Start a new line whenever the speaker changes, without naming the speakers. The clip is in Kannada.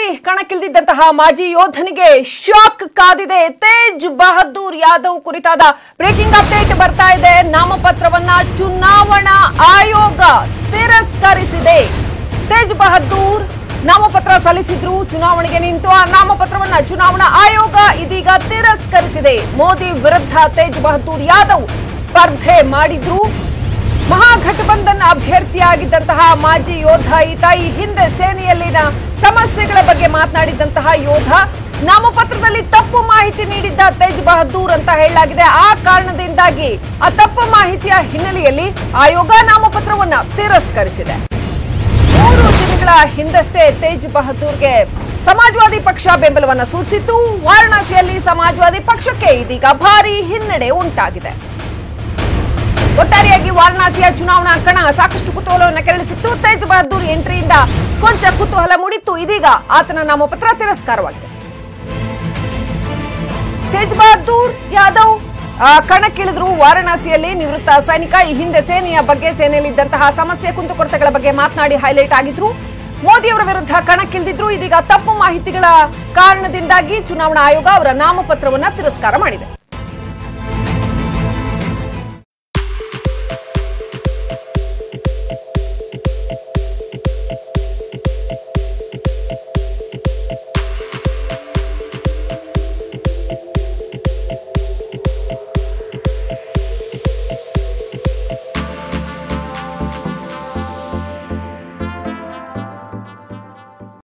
ಕಣಕ್ಕಿಳಿದಿದ್ದಂತಹ ಮಾಜಿ ಯೋಧನಿಗೆ ಶಾಕ್ ಕಾದಿದೆ ತೇಜ್ ಬಹದ್ದೂರ್ ಯಾದವ್ ಕುರಿತಾದ ಬ್ರೇಕಿಂಗ್ ಅಪ್ಡೇಟ್ ಬರ್ತಾ ಇದೆ ನಾಮಪತ್ರವನ್ನ ಚುನಾವಣಾ ಆಯೋಗ ತಿರಸ್ಕರಿಸಿದೆ ತೇಜ್ ಬಹದ್ದೂರ್ ನಾಮಪತ್ರ ಸಲ್ಲಿಸಿದ್ರು ಚುನಾವಣೆಗೆ ನಿಂತು ಆ ನಾಮಪತ್ರವನ್ನ ಚುನಾವಣಾ ಆಯೋಗ ಇದೀಗ ತಿರಸ್ಕರಿಸಿದೆ ಮೋದಿ ವಿರುದ್ಧ ತೇಜ್ ಬಹದ್ದೂರ್ ಯಾದವ್ ಸ್ಪರ್ಧೆ ಮಾಡಿದ್ರು ಮಹಾಗಠಬಂಧನ್ ಅಭ್ಯರ್ಥಿಯಾಗಿದ್ದಂತಹ ಮಾಜಿ ಯೋಧ ಈತ ಈ ಹಿಂದೆ ಸೇನೆಯಲ್ಲಿನ ಸಮಸ್ಯೆಗಳ ಬಗ್ಗೆ ಮಾತನಾಡಿದಂತಹ ಯೋಧ ನಾಮಪತ್ರದಲ್ಲಿ ತಪ್ಪು ಮಾಹಿತಿ ನೀಡಿದ್ದ ತೇಜ್ ಬಹದ್ದೂರ್ ಅಂತ ಹೇಳಲಾಗಿದೆ ಆ ಕಾರಣದಿಂದಾಗಿ ಆ ತಪ್ಪು ಮಾಹಿತಿಯ ಹಿನ್ನೆಲೆಯಲ್ಲಿ ಆಯೋಗ ನಾಮಪತ್ರವನ್ನ ತಿರಸ್ಕರಿಸಿದೆ ಮೂರು ದಿನಗಳ ಹಿಂದಷ್ಟೇ ತೇಜ್ ಬಹದ್ದೂರ್ಗೆ ಸಮಾಜವಾದಿ ಪಕ್ಷ ಬೆಂಬಲವನ್ನ ಸೂಚಿಸಿತ್ತು ವಾರಣಾಸಿಯಲ್ಲಿ ಸಮಾಜವಾದಿ ಪಕ್ಷಕ್ಕೆ ಇದೀಗ ಭಾರಿ ಹಿನ್ನಡೆ ಉಂಟಾಗಿದೆ ಒಟ್ಟಾರೆಯಾಗಿ ವಾರಣಾಸಿಯ ಚುನಾವಣಾ ಕಣ ಸಾಕಷ್ಟು ಕುತೂಹಲವನ್ನು ಕೆರಳಿಸಿತ್ತು ತೇಜ್ ಬಹದ್ದೂರ್ ಎಂಟ್ರಿಯಿಂದ ಕೊಂಚ ಕುತೂಹಲ ಮೂಡಿತ್ತು ಇದೀಗ ಆತನ ನಾಮಪತ್ರ ತಿರಸ್ಕಾರವಾಗಿದೆ ತೇಜ್ ಬಹದ್ದೂರ್ ಯಾದವ್ ಆ, ಕಣಕ್ಕಿಳಿದ್ರು ವಾರಣಾಸಿಯಲ್ಲಿ ನಿವೃತ್ತ ಸೈನಿಕ ಈ ಹಿಂದೆ ಸೇನೆಯ ಬಗ್ಗೆ ಸೇನೆಯಲ್ಲಿದ್ದಂತಹ ಸಮಸ್ಯೆ ಕುಂದುಕೊರತೆಗಳ ಬಗ್ಗೆ ಮಾತನಾಡಿ ಹೈಲೈಟ್ ಆಗಿದ್ರು ಮೋದಿಯವರ ವಿರುದ್ಧ ಕಣಕ್ಕಿಳಿದಿದ್ರು ಇದೀಗ ತಪ್ಪು ಮಾಹಿತಿಗಳ ಕಾರಣದಿಂದಾಗಿ ಚುನಾವಣಾ ಆಯೋಗ ಅವರ ನಾಮಪತ್ರವನ್ನ ತಿರಸ್ಕಾರ ಮಾಡಿದೆ